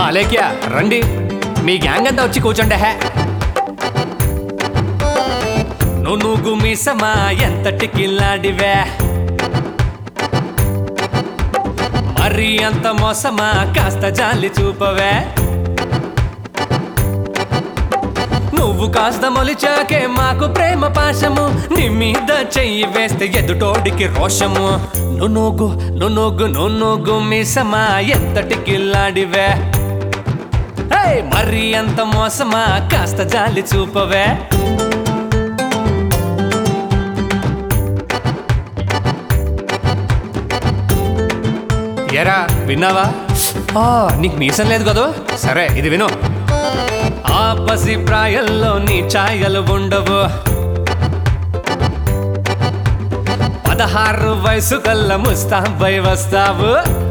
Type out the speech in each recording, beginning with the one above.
అలేఖ్య రండి మీ గ్యాంగ్ అంతా వచ్చి కూర్చోండి హే నువ్వు నువ్వు మీసమా ఎంతటి కిల్లాడివే మరి అంత మోసమా కాస్త జాలి చూపవే నువ్వు కాస్త మొలిచాకే మాకు ప్రేమ పాశము నీ మీద చెయ్యి వేస్తే ఎదుటోడికి రోషము నునుగు నునుగు నునుగు మీసమా ఎంతటి కిల్లాడివే ఏయ్, మరి అంత మోసమా కాస్త జాలి చూపవే ఎరా విన్నావా ఆ, నీకు మీసం లేదు కదా సరే ఇది విను ఆ పసి ప్రాయంలో నీ ఛాయలు ఉండవు పదహారు వయసు కల్లా ముస్తాబై వస్తావు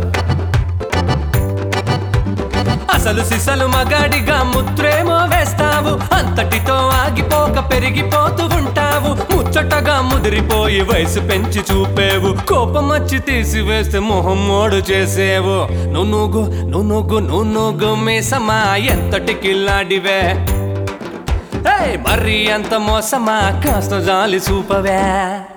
అసలు సిసలు మగాడిగా ముత్రేమో వేస్తావు అంతటితో ఆగిపోక పెరిగిపోతూ ఉంటావు ముచ్చటగా ముదిరిపోయి వయసు పెంచి చూపేవు కోపం వచ్చి తీసివేస్తే మొహం మోడు చేసేవు నునుగు నునుగు నునుగు మీసమా ఎంతటి కిల్లాడివే ఏయ్, మరి అంత మోసమా కాస్త జాలి చూపవే